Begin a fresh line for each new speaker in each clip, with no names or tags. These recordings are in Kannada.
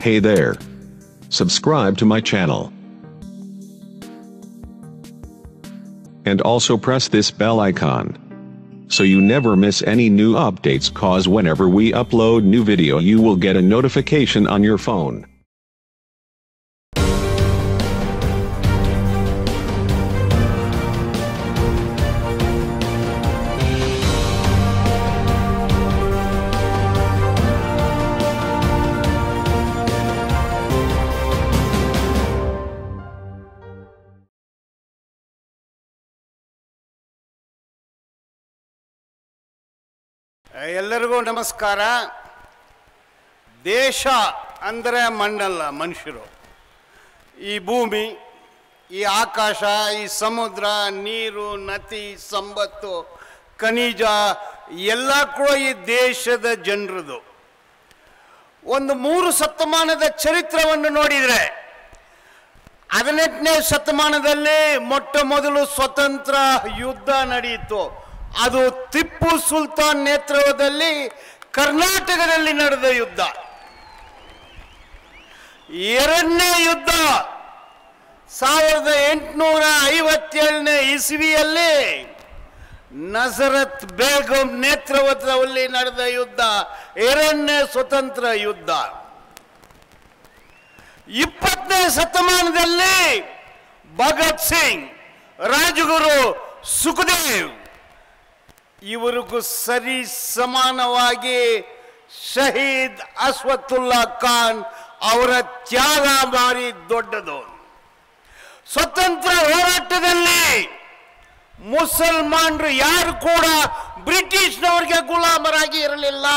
Hey there. Subscribe to my channel. And also press this bell icon. So you never miss any new updates cause whenever we upload new video you will get a notification on your phone.
ಎಲ್ಲರಿಗೂ ನಮಸ್ಕಾರ ದೇಶ ಅಂದರೆ ಮಣ್ಣಲ್ಲ ಮನುಷ್ಯರು ಈ ಭೂಮಿ ಈ ಆಕಾಶ ಈ ಸಮುದ್ರ ನೀರು ನದಿ ಸಂಪತ್ತು ಖನಿಜ ಎಲ್ಲ ಕೂಡ ಈ ದೇಶದ ಜನರದು ಒಂದು ಮೂರು ಶತಮಾನದ ಚರಿತ್ರವನ್ನು ನೋಡಿದರೆ ಹದಿನೆಂಟನೇ ಶತಮಾನದಲ್ಲಿ ಮೊಟ್ಟ ಮೊದಲು ಸ್ವತಂತ್ರ ಯುದ್ಧ ನಡೆಯಿತು ಅದು ಟಿಪ್ಪು ಸುಲ್ತಾನ್ ನೇತೃತ್ವದಲ್ಲಿ ಕರ್ನಾಟಕದಲ್ಲಿ ನಡೆದ ಯುದ್ಧ ಎರಡನೇ ಯುದ್ಧ ಸಾವಿರದ ಎಂಟುನೂರ ಐವತ್ತೇಳನೇ ಇಸ್ವಿಯಲ್ಲಿ ನಜರತ್ ಬೇಗಂ ನೇತೃತ್ವದಲ್ಲಿ ನಡೆದ ಯುದ್ಧ ಎರಡನೇ ಸ್ವತಂತ್ರ ಯುದ್ಧ ಇಪ್ಪತ್ತನೇ ಶತಮಾನದಲ್ಲಿ ಭಗತ್ ಸಿಂಗ್ ರಾಜಗುರು ಸುಖದೇವ್ ಇವರಿಗೂ ಸರಿ ಸಮಾನವಾಗಿ ಶಹೀದ್ ಅಸ್ವತುಲ್ಲಾ ಖಾನ್ ಅವರ ತ್ಯಾಗ ಭಾರಿ ದೊಡ್ಡದು ಸ್ವತಂತ್ರ ಹೋರಾಟದಲ್ಲಿ ಮುಸಲ್ಮಾನರು ಯಾರು ಕೂಡ ಬ್ರಿಟಿಷ್ನವರಿಗೆ ಗುಲಾಮರಾಗಿ ಇರಲಿಲ್ಲ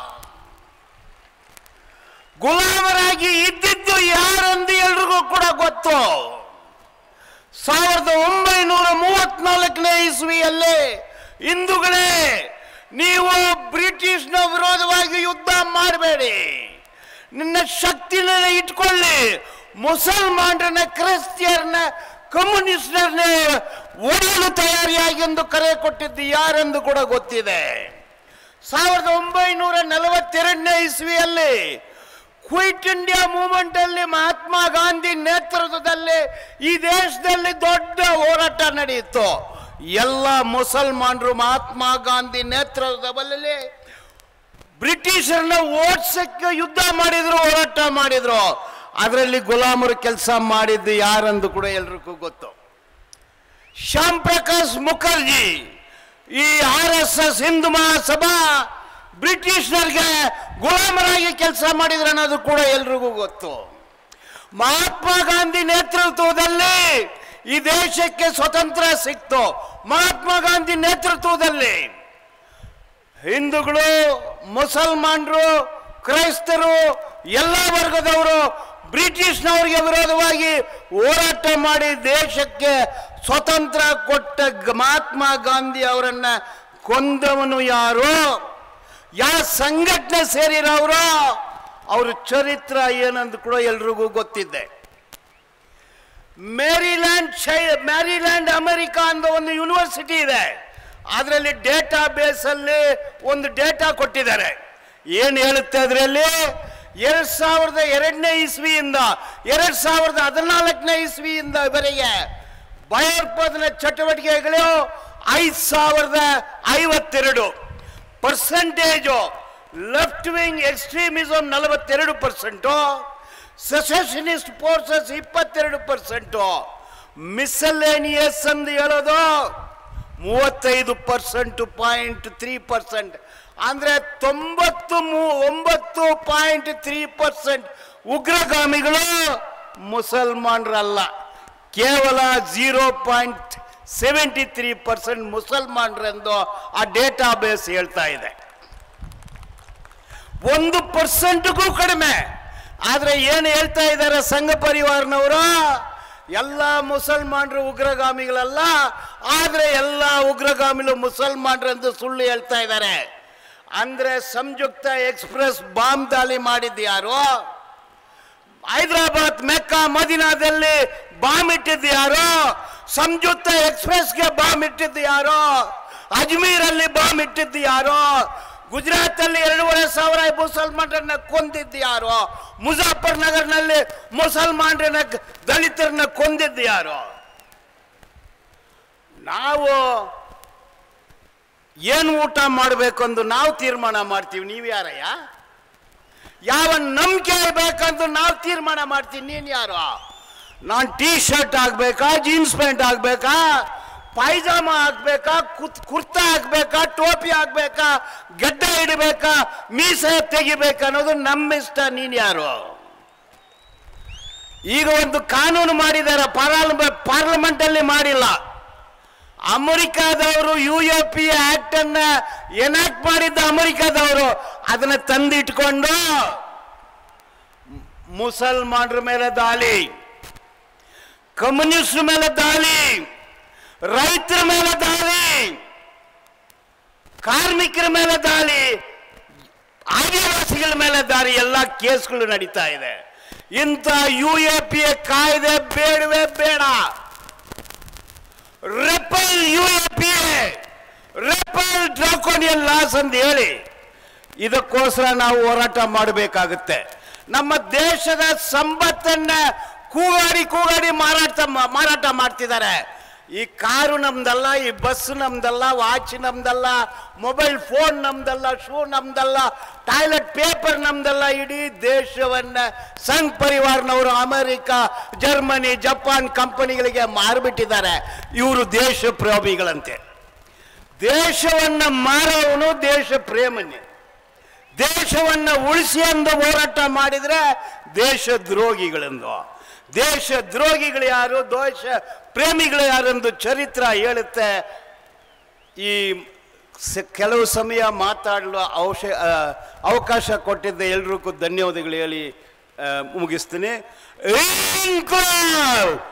ಗುಲಾಮರಾಗಿ ಇದ್ದಿದ್ದು ಯಾರೆಂದು ಎಲ್ರಿಗೂ ಕೂಡ ಗೊತ್ತು ಸಾವಿರದ ಒಂಬೈನೂರ ಮೂವತ್ನಾಲ್ಕನೇ ಇಸ್ವಿಯಲ್ಲಿ ಹಿಂದೂಗಳೇ ನೀವು ಬ್ರಿಟಿಷ್ನ ವಿರೋಧವಾಗಿ ಯುದ್ಧ ಮಾಡಬೇಡಿ ನಿನ್ನ ಶಕ್ತಿನ ಇಟ್ಕೊಳ್ಳಿ ಮುಸಲ್ಮಾನರನ್ನ ಕ್ರಿಸ್ತಿಯರ್ನ ಕಮ್ಯುನಿಸ್ಟರ್ನ ಒಡೆಯಲು ತಯಾರಿಯಾಗಿ ಎಂದು ಕರೆ ಕೊಟ್ಟಿದ್ದು ಯಾರೆಂದು ಕೂಡ ಗೊತ್ತಿದೆ ಸಾವಿರದ ಒಂಬೈನೂರ ನಲವತ್ತೆರಡನೇ ಇಸ್ವಿಯಲ್ಲಿ ಕ್ವಿಟ್ ಇಂಡಿಯಾ ಮೂವ್ಮೆಂಟ್ ಅಲ್ಲಿ ಮಹಾತ್ಮ ಗಾಂಧಿ ನೇತೃತ್ವದಲ್ಲಿ ಈ ದೇಶದಲ್ಲಿ ದೊಡ್ಡ ಹೋರಾಟ ನಡೆಯಿತು ಎಲ್ಲ ಮುಸಲ್ಮಾನರು ಮಹಾತ್ಮ ಗಾಂಧಿ ನೇತೃತ್ವದಲ್ಲಿ ಬ್ರಿಟಿಷರನ್ನ ಓಡಿಸಕ್ಕೆ ಯುದ್ಧ ಮಾಡಿದ್ರು ಹೋರಾಟ ಮಾಡಿದ್ರು ಅದರಲ್ಲಿ ಗುಲಾಮರು ಕೆಲಸ ಮಾಡಿದ್ದು ಯಾರೆಂದು ಕೂಡ ಎಲ್ರಿಗೂ ಗೊತ್ತು ಶ್ಯಾಮ್ ಪ್ರಕಾಶ್ ಮುಖರ್ಜಿ ಈ R S S Hindu Mahasabha ಬ್ರಿಟಿಷರಿಗೆ ಗುಲಾಮರಾಗಿ ಕೆಲಸ ಮಾಡಿದ್ರು ಅನ್ನೋದು ಕೂಡ ಎಲ್ರಿಗೂ ಗೊತ್ತು ಮಹಾತ್ಮ ಗಾಂಧಿ ನೇತೃತ್ವದಲ್ಲಿ ಈ ದೇಶಕ್ಕೆ ಸ್ವತಂತ್ರ ಸಿಕ್ತು ಮಹಾತ್ಮ ಗಾಂಧಿ ನೇತೃತ್ವದಲ್ಲಿ ಹಿಂದೂಗಳು ಮುಸಲ್ಮಾನರು ಕ್ರೈಸ್ತರು ಎಲ್ಲ ವರ್ಗದವರು ಬ್ರಿಟಿಷ್ನವರಿಗೆ ವಿರೋಧವಾಗಿ ಹೋರಾಟ ಮಾಡಿ ದೇಶಕ್ಕೆ ಸ್ವತಂತ್ರ ಕೊಟ್ಟ ಗ- ಮಹಾತ್ಮ ಗಾಂಧಿ ಅವರನ್ನ ಕೊಂದವನು ಯಾರು ಯಾವ ಸಂಘಟನೆ ಸೇರಿರೋರು ಅವ್ರ ಚರಿತ್ರ ಏನಂದು ಕೂಡ ಎಲ್ರಿಗೂ ಗೊತ್ತಿದೆ ಮೇರಿಲ್ಯಾಂಡ್ ಶೈ ಮ್ಯಾರಿಲ್ಯಾಂಡ್ ಅಮೆರಿಕಾ ಅಂತ ಒಂದು ಯೂನಿವರ್ಸಿಟಿ ಇದೆ ಅದರಲ್ಲಿ ಡೇಟಾ ಬೇಸಲ್ಲಿ ಒಂದು ಡೇಟಾ ಕೊಟ್ಟಿದ್ದಾರೆ ಏನು ಹೇಳುತ್ತೆ ಅದರಲ್ಲಿ ಎರಡ್ ಸಾವಿರದ ಎರಡನೇ ಇಸ್ವಿಯಿಂದ ಎರಡ್ ಸಾವಿರದ ಹದಿನಾಲ್ಕನೇ ಇಸ್ವಿಯಿಂದ ಇವರೆಗೆ ಭಯೋತ್ಪಾದನೆ ಚಟುವಟಿಕೆಗಳು ಐದು ಸಾವಿರದ ಐವತ್ತೆರಡು ಪರ್ಸೆಂಟೇಜು ಲೆಫ್ಟ್ ವಿಂಗ್ ಎಕ್ಸ್ಟ್ರೀಮಿಸಮ್ ನಲವತ್ತೆರಡು ಪರ್ಸೆಂಟು ಸೆಸೆಷನಿಸ್ಟ್ ಫೋರ್ಸಸ್ ಇಪ್ಪತ್ತೆರಡು ಪರ್ಸೆಂಟು ಮಿಸಲೇನಿಯಸ್ ಎಂದು ಹೇಳೋದು ಮೂವತ್ತೈದು ಪರ್ಸೆಂಟ್ ಪಾಯಿಂಟ್ ತ್ರೀ ಪರ್ಸೆಂಟ್ ಅಂದರೆ ತೊಂಬತ್ತು ಮೂ ಒಂಬತ್ತು ಪಾಯಿಂಟ್ ತ್ರೀ ಪರ್ಸೆಂಟ್ ಉಗ್ರಗಾಮಿಗಳು ಮುಸಲ್ಮಾನರಲ್ಲ ಕೇವಲ zero point seventy three percent ಮುಸಲ್ಮಾನರೆಂದು ಆ ಡೇಟಾ ಬೇಸ್ ಹೇಳ್ತಾ ಇದೆ ಒಂದು ಪರ್ಸೆಂಟ್ಗೂ ಕಡಿಮೆ ಆದರೆ ಏನು ಹೇಳ್ತಾ ಇದ್ದಾರೆ ಸಂಘ ಪರಿವಾರನವರು ಎಲ್ಲ ಮುಸಲ್ಮಾನರು ಉಗ್ರಗಾಮಿಗಳಲ್ಲ ಆದರೆ ಎಲ್ಲ ಉಗ್ರಗಾಮಿಗಳು ಮುಸಲ್ಮಾನರೆಂದು ಸುಳ್ಳು ಹೇಳ್ತಾ ಇದ್ದಾರೆ ಅಂದ್ರೆ ಸಂಯುಕ್ತ ಎಕ್ಸ್ಪ್ರೆಸ್ ಬಾಂಬ್ ದಾಳಿ ಮಾಡಿದ್ದು ಯಾರು ಹೈದರಾಬಾದ್ ಮೆಕ್ಕಾ ಮದಿನಾದಲ್ಲಿ ಬಾಂಬ್ ಇಟ್ಟಿದ್ದು ಯಾರು ಸಂಯುಕ್ತ ಎಕ್ಸ್ಪ್ರೆಸ್ಗೆ ಬಾಂಬ್ ಇಟ್ಟಿದ್ದು ಯಾರು ಅಜ್ಮೀರಲ್ಲಿ ಬಾಂಬ್ ಇಟ್ಟಿದ್ದು ಯಾರು ಗುಜರಾತಲ್ಲಿ ಎರಡೂವರೆ ಸಾವಿರ ಮುಸಲ್ಮಾನರನ್ನ ಕೊಂದಿದ್ದು ಯಾರು ಮುಜಾಫರ್ ನಗರ್ನಲ್ಲಿ ಮುಸಲ್ಮಾನರನ್ನ ದಲಿತರನ್ನ ಕೊಂದಿದ್ದು ಯಾರು ನಾವು ಏನು ಊಟ ಮಾಡಬೇಕಂದು ನಾವು ತೀರ್ಮಾನ ಮಾಡ್ತೀವಿ ನೀವು ಯಾರಯ್ಯ ಯಾವ ನಂಬಿಕೆ ಬೇಕಂದು ನಾವು ತೀರ್ಮಾನ ಮಾಡ್ತೀವಿ ನೀನು ಯಾರು ನಾನು ಟೀ ಶರ್ಟ್ ಹಾಕ್ಬೇಕಾ ಜೀನ್ಸ್ ಪ್ಯಾಂಟ್ ಹಾಕ್ಬೇಕಾ ಪಾಯ್ಜಾಮ ಹಾಕ್ಬೇಕಾ ಕುತ್ ಕುರ್ತಾ ಹಾಕ್ಬೇಕಾ ಟೋಪಿ ಹಾಕ್ಬೇಕಾ ಗಡ್ಡ ಹಿಡಬೇಕಾ ಮೀಸೆ ತೆಗಿಬೇಕಾ ಅನ್ನೋದು ನಮ್ಮ ಇಷ್ಟ ನೀನು ಯಾರು ಈಗ ಒಂದು ಕಾನೂನು ಮಾಡಿದ್ದಾರೆ ಪಾರ್ಲ ಪಾರ್ಲಿಮೆಂಟ್ ಅಲ್ಲಿ ಮಾಡಿಲ್ಲ ಅಮೆರಿಕಾದವರು ಯು ಎ ಪಿ ಆಕ್ಟ್ ಅನ್ನ ಎನಾಕ್ಟ್ ಮಾಡಿದ್ದ ಅಮೆರಿಕಾದವರು ಅದನ್ನ ತಂದಿಟ್ಕೊಂಡು ಮುಸಲ್ಮಾನರ ಮೇಲೆ ದಾಳಿ ಕಮ್ಯುನಿಸ್ಟ್ ಮೇಲೆ ದಾಳಿ ರೈತರ ಮೇಲೆ ದಾಳಿ ಕಾರ್ಮಿಕರ ಮೇಲೆ ದಾಳಿ ಆದಿವಾಸಿಗಳ ಮೇಲೆ ದಾಳಿ ಎಲ್ಲ ಕೇಸ್ಗಳು ನಡೀತಾ ಇದೆ ಇಂಥ ಯು ಎ ಪಿ ಎ ಕಾಯ್ದೆ ಬೇಡವೇ ಬೇಡ repeal U A P A repeal draconian laws ಅಂತ ಹೇಳಿ ಇದಕ್ಕೋಸ್ಕರ ನಾವು ಹೋರಾಟ ಮಾಡಬೇಕಾಗುತ್ತೆ ನಮ್ಮ ದೇಶದ ಸಂಪತ್ತನ್ನ ಕೂಗಾಡಿ ಕೂಗಾಡಿ ಮಾರಾಟ ಮಾರಾಟ ಮಾಡ್ತಿದ್ದಾರೆ ಈ ಕಾರು ನಮ್ದಲ್ಲ ಈ ಬಸ್ ನಮ್ದಲ್ಲ ವಾಚ್ ನಮ್ದಲ್ಲ ಮೊಬೈಲ್ ಫೋನ್ ನಮ್ದಲ್ಲ ಶೂ ನಮ್ದಲ್ಲ ಟಾಯ್ಲೆಟ್ ಪೇಪರ್ ನಮ್ದಲ್ಲ ಇಡೀ ದೇಶವನ್ನ ಸಂಘ್ ಪರಿವಾರನವರು ಅಮೆರಿಕ ಜರ್ಮನಿ ಜಪಾನ್ ಕಂಪನಿಗಳಿಗೆ ಮಾರ್ಬಿಟ್ಟಿದ್ದಾರೆ ಇವರು ದೇಶ ಪ್ರೇಮಿಗಳಂತೆ ದೇಶವನ್ನ ಮಾರವನು ದೇಶ ಪ್ರೇಮನೆ ದೇಶವನ್ನ ಉಳಿಸಿ ಎಂದು ಹೋರಾಟ ಮಾಡಿದ್ರೆ ದೇಶ ದ್ರೋಹಿಗಳೆಂದು ದೇಶ ದ್ರೋಹಿಗಳು ಯಾರು ದೇಶ ಪ್ರೇಮಿಗಳು ಯಾರೆಂದು ಚರಿತ್ರ ಹೇಳುತ್ತೆ ಈ ಸ- ಕೆಲವು ಸಮಯ ಮಾತಾಡಲು ಅವಶ ಆ, ಅವಕಾಶ ಕೊಟ್ಟಿದ್ದ ಎಲ್ರಿಗೂ ಧನ್ಯವಾದಗಳು ಹೇಳಿ ಆ, ಮುಗಿಸ್ತೀನಿ ಇನ್ಕ್ಲಾಬ್!